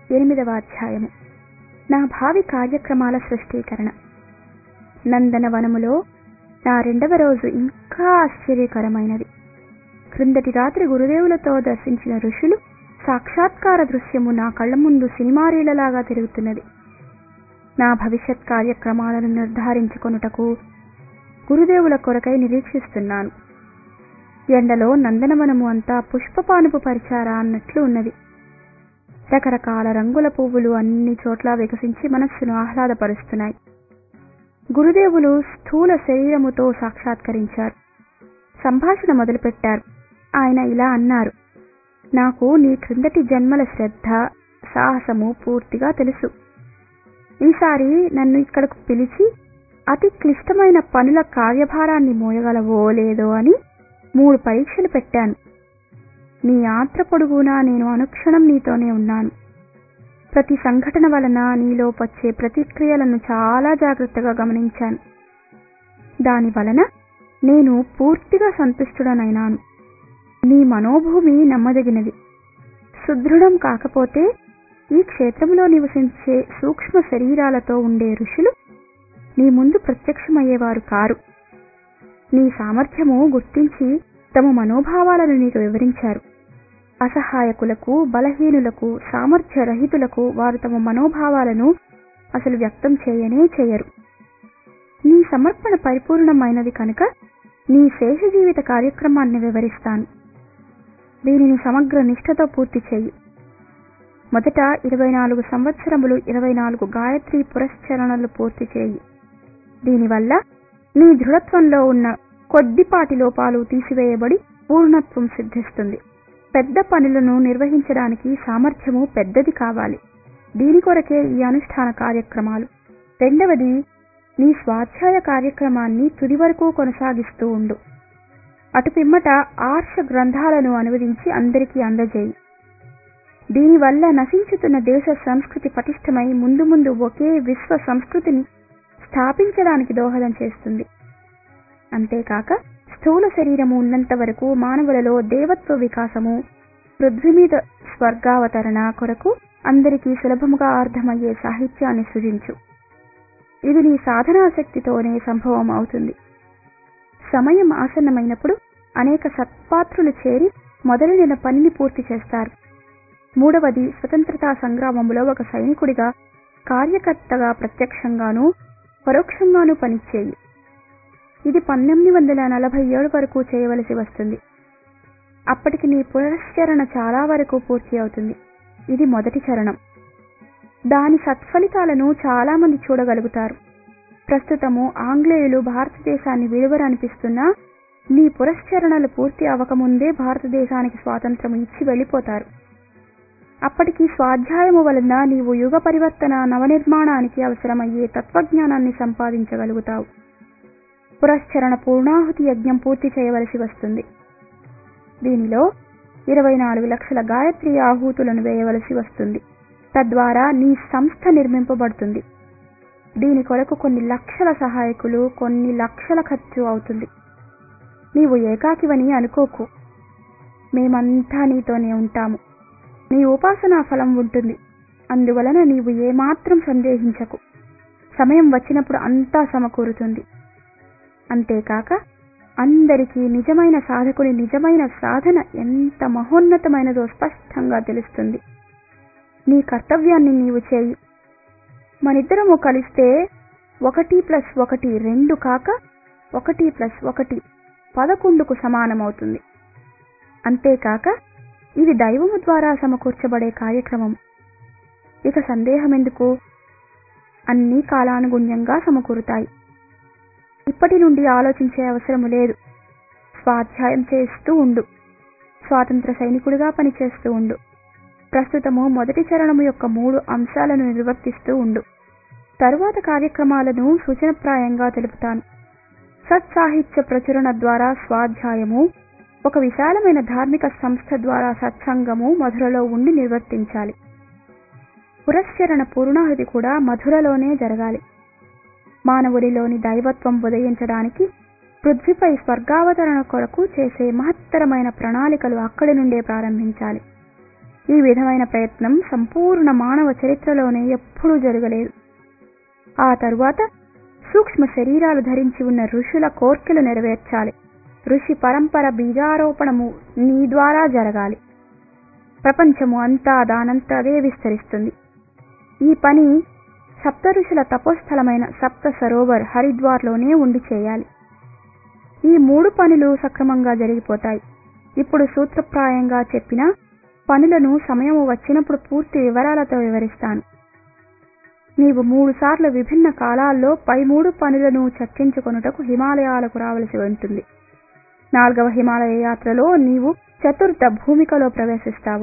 ఎనిమిదవ అధ్యాయము నా భావి కార్యక్రమాల సృష్టీకరణ నందనవనములో నా రెండవ రోజు ఇంకా ఆశ్చర్యకరమైనది క్రిందటి రాత్రి గురుదేవులతో దర్శించిన ఋషులు సాక్షాత్కార దృశ్యము నా కళ్ళ ముందు సినిమారీలలాగా తిరుగుతున్నది నా భవిష్యత్ కార్యక్రమాలను నిర్ధారించుకొనుటకు గురుదేవుల కొరకై నిరీక్షిస్తున్నాను ఎండలో నందనవనము అంతా పుష్పపానుపు పరిచారా అన్నట్లు ఉన్నది రకరకాల రంగుల పువ్వులు అన్ని చోట్ల వికసించి మనస్సును ఆహ్లాదపరుస్తున్నాయి గురుదేవులు స్థూల శరీరముతో సాక్షాత్కరించారు సంభాషణ మొదలుపెట్టారు ఆయన ఇలా అన్నారు నాకు నీ క్రిందటి జన్మల శ్రద్ధ సాహసము పూర్తిగా తెలుసు ఈసారి నన్ను ఇక్కడకు పిలిచి అతి క్లిష్టమైన పనుల కార్యభారాన్ని మోయగలవో లేదో అని మూడు పరీక్షలు పెట్టాను నీ యాత్ర పొడుగునా నేను అనుక్షణం నీతోనే ఉన్నాను ప్రతి సంఘటన వలన నీలో వచ్చే ప్రతిక్రియలను చాలా జాగ్రత్తగా గమనించాను దాని వలన నేను పూర్తిగా సంతుష్టుడనైనాను నీ మనోభూమి నమ్మదగినది సుదృఢం కాకపోతే ఈ క్షేత్రంలో నివసించే సూక్ష్మ శరీరాలతో ఉండే ఋషులు నీ ముందు ప్రత్యక్షమయ్యేవారు కారు నీ సామర్థ్యము గుర్తించి తమ మనోభావాలను నీకు వివరించారు అసహాయకులకు బలహీనులకు సామర్థ్య రహితులకు వారు తమ మనోభావాలను అసలు వ్యక్తం చేయనే చేయరు నీ సమర్పణ పరిపూర్ణమైనది కనుక నీ శేష జీవిత కార్యక్రమాన్ని వివరిస్తాను దీనిని సమగ్ర నిష్ఠతో పూర్తి చేయి మొదట ఇరవై నాలుగు సంవత్సరములు ఇరవై నాలుగు గాయత్రి పురస్చరణలు పూర్తి చేయి దీనివల్ల నీ దృఢత్వంలో ఉన్న కొద్దిపాటి లోపాలు తీసివేయబడి పూర్ణత్వం సిద్ధిస్తుంది పెద్ద పనులను నిర్వహించడానికి సామర్థ్యము పెద్దది కావాలి దీని కొరకే ఈ అనుష్ఠాన కార్యక్రమాలు రెండవది నీ స్వాధ్యాయ కార్యక్రమాన్ని తుది వరకు కొనసాగిస్తూ ఉండు అటు పిమ్మట ఆర్ష గ్రంథాలను అనువదించి అందరికీ అందజేయి దీనివల్ల నశించుతున్న దేశ సంస్కృతి పటిష్టమై ముందు ముందు ఒకే విశ్వ సంస్కృతిని స్థాపించడానికి దోహదం చేస్తుంది అంతేకాక స్థూల శరీరము ఉన్నంత వరకు మానవులలో దేవత్వ వికాసము పృథ్వీ మీద స్వర్గావతరణ కొరకు అందరికీ సులభముగా అర్థమయ్యే సాహిత్యాన్ని సృజించు ఇది నీ సాధనాశక్తితోనే సంభవం అవుతుంది సమయం ఆసన్నమైనప్పుడు అనేక సత్పాత్రులు చేరి మొదలైన పనిని పూర్తి చేస్తారు మూడవది స్వతంత్రతా సంగ్రామంలో ఒక సైనికుడిగా కార్యకర్తగా ప్రత్యక్షంగానూ పరోక్షంగానూ పనిచేయి ఇది పంతొమ్మిది వందల నలభై ఏడు వరకు చేయవలసి వస్తుంది అప్పటికి నీ పునశ్చరణ చాలా వరకు పూర్తి అవుతుంది ఇది మొదటి చరణం దాని సత్ఫలితాలను చాలా మంది చూడగలుగుతారు ప్రస్తుతము ఆంగ్లేయులు భారతదేశాన్ని విలువరనిపిస్తున్నా నీ పురశ్చరణలు పూర్తి అవ్వకముందే భారతదేశానికి స్వాతంత్రం ఇచ్చి వెళ్ళిపోతారు అప్పటికి స్వాధ్యాయము వలన నీవు యుగ పరివర్తన నవనిర్మాణానికి అవసరమయ్యే తత్వజ్ఞానాన్ని సంపాదించగలుగుతావు పురశ్చరణ పూర్ణాహుతి యజ్ఞం పూర్తి చేయవలసి వస్తుంది దీనిలో ఇరవై నాలుగు లక్షల గాయత్రి ఆహూతులను వేయవలసి వస్తుంది తద్వారా నీ సంస్థ నిర్మింపబడుతుంది దీని కొరకు కొన్ని లక్షల సహాయకులు కొన్ని లక్షల ఖర్చు అవుతుంది నీవు ఏకాకివని అనుకోకు మేమంతా నీతోనే ఉంటాము నీ ఉపాసనా ఫలం ఉంటుంది అందువలన నీవు ఏమాత్రం సందేహించకు సమయం వచ్చినప్పుడు అంతా సమకూరుతుంది అంతేకాక అందరికీ నిజమైన సాధకుని నిజమైన సాధన ఎంత మహోన్నతమైనదో స్పష్టంగా తెలుస్తుంది నీ కర్తవ్యాన్ని నీవు చేయి మనిద్దరము కలిస్తే ఒకటి ప్లస్ ఒకటి రెండు కాక ఒకటి ప్లస్ ఒకటి పదకొండుకు సమానమవుతుంది అంతేకాక ఇది దైవము ద్వారా సమకూర్చబడే కార్యక్రమం ఇక సందేహం ఎందుకు అన్నీ కాలానుగుణ్యంగా సమకూరుతాయి ఇప్పటి నుండి ఆలోచించే అవసరము లేదు స్వాధ్యాయం చేస్తూ ఉండు స్వాతంత్ర సైనికుడిగా పనిచేస్తూ ఉండు ప్రస్తుతము మొదటి చరణము యొక్క మూడు అంశాలను నిర్వర్తిస్తూ ఉండు తరువాత కార్యక్రమాలను సూచనప్రాయంగా తెలుపుతాను సత్సాహిత్య ప్రచురణ ద్వారా స్వాధ్యాయము ఒక విశాలమైన ధార్మిక సంస్థ ద్వారా సత్సంగము మధురలో ఉండి నిర్వర్తించాలి పురస్చరణ పూర్ణాహుతి కూడా మధురలోనే జరగాలి మానవుడిలోని దైవత్వం ఉదయించడానికి పృథ్వీపై స్వర్గావతరణ కొరకు చేసే మహత్తరమైన ప్రణాళికలు అక్కడి నుండే ప్రారంభించాలి ఈ విధమైన ప్రయత్నం సంపూర్ణ మానవ చరిత్రలోనే ఎప్పుడూ జరగలేదు ఆ తరువాత సూక్ష్మ శరీరాలు ధరించి ఉన్న ఋషుల కోర్కెలు నెరవేర్చాలి ఋషి పరంపర బీజారోపణము నీ ద్వారా జరగాలి ప్రపంచము అంతా దానంతదే విస్తరిస్తుంది ఈ పని సప్త ఋషుల తపోస్థలమైన సప్త సరోవర్ హరిద్వార్లోనే ఉండి చేయాలి ఈ మూడు పనులు సక్రమంగా జరిగిపోతాయి ఇప్పుడు సూత్రప్రాయంగా చెప్పిన పనులను సమయం వచ్చినప్పుడు పూర్తి వివరాలతో వివరిస్తాను నీవు మూడు సార్లు విభిన్న కాలాల్లో పై మూడు పనులను చర్చించుకొనుటకు హిమాలయాలకు రావలసి ఉంటుంది నాలుగవ హిమాలయ యాత్రలో నీవు చతుర్థ భూమికలో ప్రవేశిస్తావు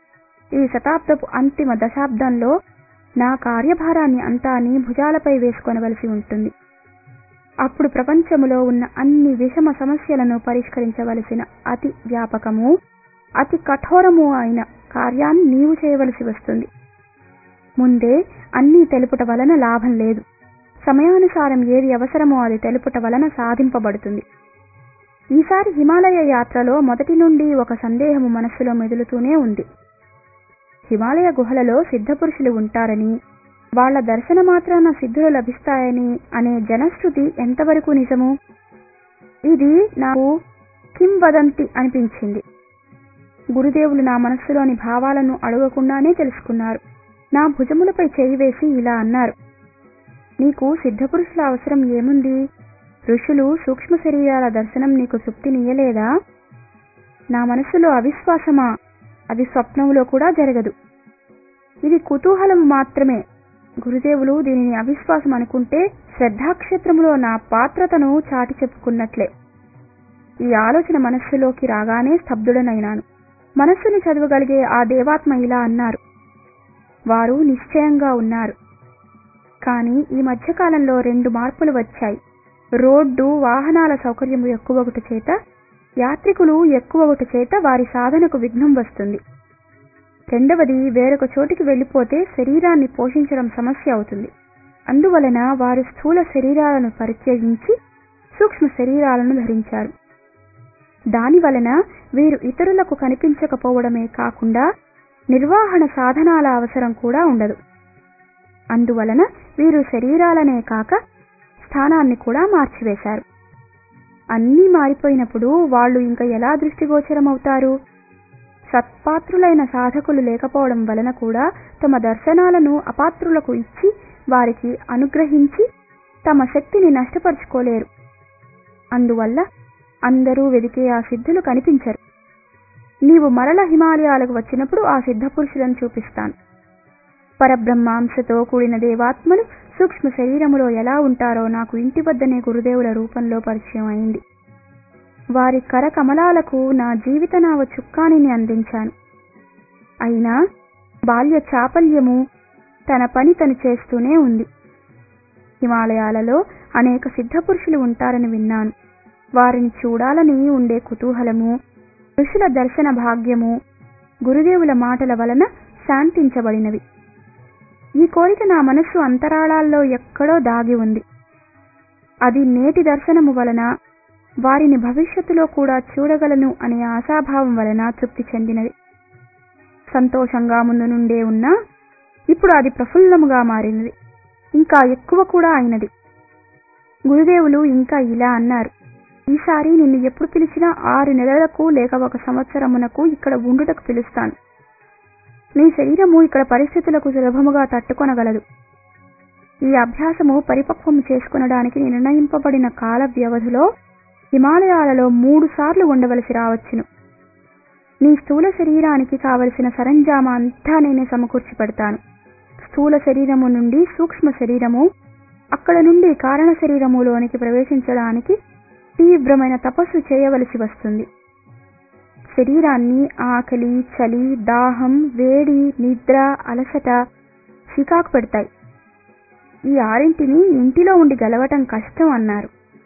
ఈ శతాబ్దపు అంతిమ దశాబ్దంలో నా కార్యభారాన్ని అంతా నీ భుజాలపై వేసుకొనవలసి ఉంటుంది అప్పుడు ప్రపంచములో ఉన్న అన్ని విషమ సమస్యలను పరిష్కరించవలసిన అతి వ్యాపకము అతి కఠోరము అయిన కార్యాన్ని నీవు చేయవలసి వస్తుంది ముందే అన్నీ తెలుపుట వలన లాభం లేదు సమయానుసారం ఏది అవసరమో అది తెలుపుట వలన సాధింపబడుతుంది ఈసారి హిమాలయ యాత్రలో మొదటి నుండి ఒక సందేహము మనస్సులో మెదులుతూనే ఉంది హిమాలయ గుహలలో సిద్ధపురుషులు ఉంటారని వాళ్ల దర్శన మాత్రాన సిద్ధులు లభిస్తాయని అనే జనశ్రుతి ఎంతవరకు నిజము ఇది నాకు కింవదంతి అనిపించింది గురుదేవులు నా మనస్సులోని భావాలను అడగకుండానే తెలుసుకున్నారు నా భుజములపై చేయి వేసి ఇలా అన్నారు నీకు సిద్ధపురుషుల అవసరం ఏముంది ఋషులు సూక్ష్మ శరీరాల దర్శనం నీకు తృప్తినియలేదా నా మనస్సులో అవిశ్వాసమా అది స్వప్నంలో కూడా జరగదు ఇది కుతూహలం మాత్రమే గురుదేవులు దీనిని అవిశ్వాసం అనుకుంటే శ్రద్ధాక్షేత్రములో నా పాత్రతను చాటి చెప్పుకున్నట్లే ఈ ఆలోచన మనస్సులోకి రాగానే స్తబ్దుడనైనాను మనస్సుని చదవగలిగే ఆ దేవాత్మ ఇలా అన్నారు వారు నిశ్చయంగా ఉన్నారు కానీ ఈ మధ్యకాలంలో రెండు మార్పులు వచ్చాయి రోడ్డు వాహనాల సౌకర్యం ఎక్కువగుట చేత యాత్రికులు ఎక్కువగుట చేత వారి సాధనకు విఘ్నం వస్తుంది రెండవది వేరొక చోటికి వెళ్ళిపోతే శరీరాన్ని పోషించడం సమస్య అవుతుంది అందువలన వారు స్థూల శరీరాలను పరిత్యజించి సూక్ష్మ శరీరాలను ధరించారు దాని వలన వీరు ఇతరులకు కనిపించకపోవడమే కాకుండా నిర్వహణ సాధనాల అవసరం కూడా ఉండదు అందువలన వీరు శరీరాలనే కాక స్థానాన్ని కూడా మార్చివేశారు అన్నీ మారిపోయినప్పుడు వాళ్ళు ఇంకా ఎలా దృష్టిగోచరమవుతారు సత్పాత్రులైన సాధకులు లేకపోవడం వలన కూడా తమ దర్శనాలను అపాత్రులకు ఇచ్చి వారికి అనుగ్రహించి తమ శక్తిని నష్టపరుచుకోలేరు అందువల్ల అందరూ వెదికే ఆ సిద్ధులు కనిపించరు నీవు మరల హిమాలయాలకు వచ్చినప్పుడు ఆ సిద్ధ పురుషులను చూపిస్తాను పరబ్రహ్మాంశతో కూడిన దేవాత్మలు సూక్ష్మ శరీరములో ఎలా ఉంటారో నాకు ఇంటి వద్దనే గురుదేవుల రూపంలో పరిచయం అయింది వారి కర కమలాలకు నా జీవిత నావ చుక్కానిని అందించాను అయినా బాల్య చాపల్యము తన పని తను చేస్తూనే ఉంది హిమాలయాలలో అనేక సిద్ధపురుషులు ఉంటారని విన్నాను వారిని చూడాలని ఉండే కుతూహలము ఋషుల దర్శన భాగ్యము గురుదేవుల మాటల వలన శాంతించబడినవి ఈ కోరిక నా మనస్సు అంతరాళాల్లో ఎక్కడో దాగి ఉంది అది నేటి దర్శనము వలన వారిని భవిష్యత్తులో కూడా చూడగలను అనే ఆశాభావం వలన తృప్తి చెందినది సంతోషంగా ముందు నుండే ఉన్నా ఇప్పుడు అది ప్రఫుల్లముగా మారినది ఇంకా ఎక్కువ కూడా అయినది గురుదేవులు ఇంకా ఇలా అన్నారు ఈసారి నిన్ను ఎప్పుడు పిలిచినా ఆరు నెలలకు లేక ఒక సంవత్సరమునకు ఇక్కడ ఉండుటకు పిలుస్తాను నీ శరీరము ఇక్కడ పరిస్థితులకు సులభముగా తట్టుకొనగలదు ఈ అభ్యాసము పరిపక్వము చేసుకొనడానికి నిర్ణయింపబడిన కాల వ్యవధిలో హిమాలయాలలో మూడు సార్లు ఉండవలసి రావచ్చును నీ స్థూల శరీరానికి కావలసిన సరంజామా అంతా నేనే సమకూర్చి పెడతాను స్థూల శరీరము నుండి సూక్ష్మ శరీరము అక్కడ నుండి కారణ శరీరములోనికి ప్రవేశించడానికి తీవ్రమైన తపస్సు చేయవలసి వస్తుంది శరీరాన్ని ఆకలి చలి దాహం వేడి నిద్ర అలసట చికాకు పెడతాయి ఈ ఆరింటిని ఇంటిలో ఉండి గెలవటం కష్టం అన్నారు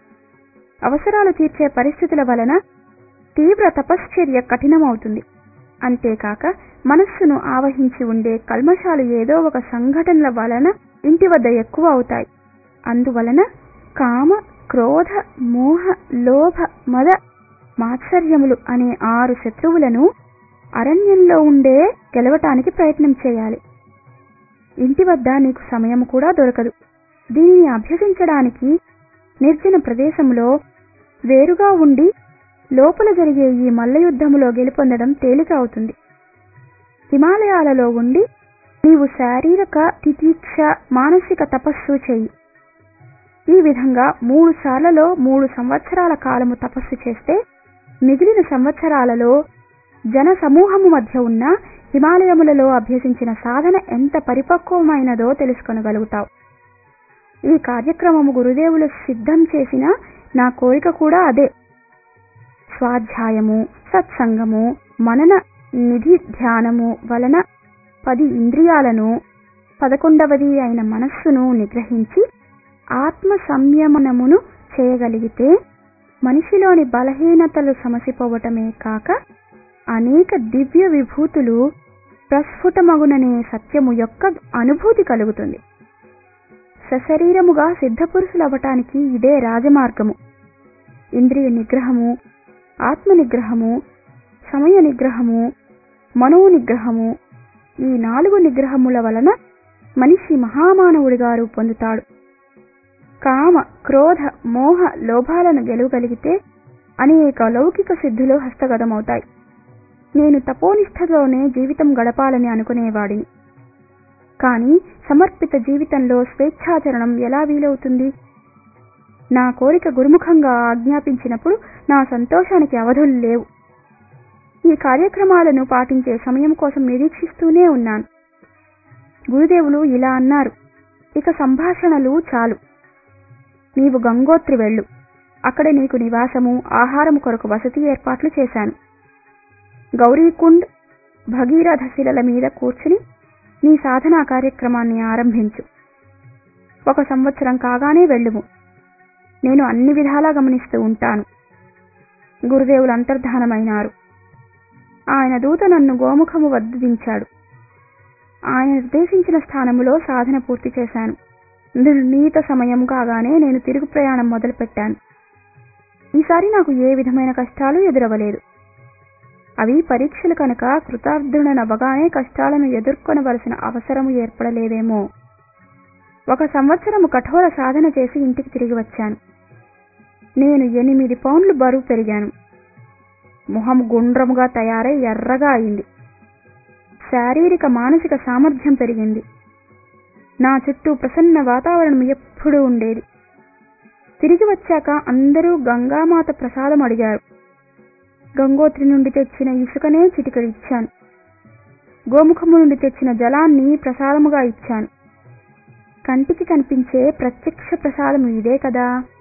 అవసరాలు తీర్చే పరిస్థితుల వలన తీవ్ర తపశ్చర్య కఠినమవుతుంది అంతేకాక మనస్సును ఆవహించి ఉండే కల్మషాలు ఏదో ఒక సంఘటనల వలన ఇంటి వద్ద ఎక్కువ అవుతాయి అందువలన కామ క్రోధ మోహ లోభ మద మాత్సర్యములు అనే ఆరు శత్రువులను అరణ్యంలో ఉండే గెలవటానికి ప్రయత్నం చేయాలి ఇంటి వద్ద నీకు సమయం కూడా దొరకదు దీనిని అభ్యసించడానికి నిర్జన ప్రదేశంలో వేరుగా ఉండి లోపల జరిగే ఈ మల్లయుద్ధములో గెలుపొందడం తేలిక అవుతుంది హిమాలయాలలో ఉండి నీవు శారీరక తితీక్ష మానసిక తపస్సు చెయ్యి ఈ విధంగా మూడు సార్లలో మూడు సంవత్సరాల కాలము తపస్సు చేస్తే మిగిలిన సంవత్సరాలలో జన సమూహము మధ్య ఉన్న హిమాలయములలో అభ్యసించిన సాధన ఎంత పరిపక్వమైనదో తెలుసుకొనగలుగుతావు ఈ కార్యక్రమము గురుదేవులు సిద్ధం చేసిన నా కోరిక కూడా అదే స్వాధ్యాయము సత్సంగము మనన నిధి ధ్యానము వలన పది ఇంద్రియాలను పదకొండవది అయిన మనస్సును నిగ్రహించి ఆత్మ సంయమనమును చేయగలిగితే మనిషిలోని బలహీనతలు సమసిపోవటమే కాక అనేక దివ్య విభూతులు ప్రస్ఫుటమగుననే సత్యము యొక్క అనుభూతి కలుగుతుంది సశరీరముగా సిద్ధపురుషులవ్వటానికి ఇదే రాజమార్గము ఇంద్రియ నిగ్రహము ఆత్మ నిగ్రహము సమయ నిగ్రహము మనో నిగ్రహము ఈ నాలుగు నిగ్రహముల వలన మనిషి మహామానవుడిగా రూపొందుతాడు కామ క్రోధ మోహ లోభాలను గెలువగలిగితే అనేక లౌకిక సిద్ధులు హస్తగతమవుతాయి నేను తపోనిష్టతోనే జీవితం గడపాలని అనుకునేవాడిని కానీ సమర్పిత జీవితంలో స్వేచ్ఛాచరణం ఎలా వీలవుతుంది నా కోరిక గురుముఖంగా ఆజ్ఞాపించినప్పుడు నా సంతోషానికి అవధులు లేవు ఈ కార్యక్రమాలను పాటించే సమయం కోసం నిరీక్షిస్తూనే ఉన్నాను గురుదేవులు ఇలా అన్నారు ఇక సంభాషణలు చాలు నీవు గంగోత్రి వెళ్ళు అక్కడ నీకు నివాసము ఆహారము కొరకు వసతి ఏర్పాట్లు చేశాను గౌరీకుండ్ భగీరథ శిలల మీద కూర్చుని నీ సాధనా కార్యక్రమాన్ని ఆరంభించు ఒక సంవత్సరం కాగానే వెళ్ళుము నేను అన్ని విధాలా గమనిస్తూ ఉంటాను గురుదేవులు అంతర్ధానమైనారు ఆయన దూత నన్ను గోముఖము వద్ద దించాడు ఆయన నిర్దేశించిన స్థానములో సాధన పూర్తి చేశాను నిర్ణీత సమయం కాగానే నేను తిరుగు ప్రయాణం మొదలుపెట్టాను ఈసారి నాకు ఏ విధమైన కష్టాలు ఎదురవలేదు అవి పరీక్షలు కనుక కృతార్థుడనవ్వగానే కష్టాలను ఎదుర్కొనవలసిన అవసరము ఏర్పడలేదేమో ఒక సంవత్సరము కఠోర సాధన చేసి ఇంటికి తిరిగి వచ్చాను నేను ఎనిమిది పౌండ్లు బరువు పెరిగాను మొహం గుండ్రముగా తయారై ఎర్రగా అయింది శారీరక మానసిక సామర్థ్యం పెరిగింది నా చుట్టూ ప్రసన్న వాతావరణం ఎప్పుడూ ఉండేది తిరిగి వచ్చాక అందరూ గంగామాత ప్రసాదం అడిగారు గంగోత్రి నుండి తెచ్చిన ఇసుకనే చిటికడి ఇచ్చాను గోముఖము నుండి తెచ్చిన జలాన్ని ప్రసాదముగా ఇచ్చాను కంటికి కనిపించే ప్రత్యక్ష ప్రసాదం ఇదే కదా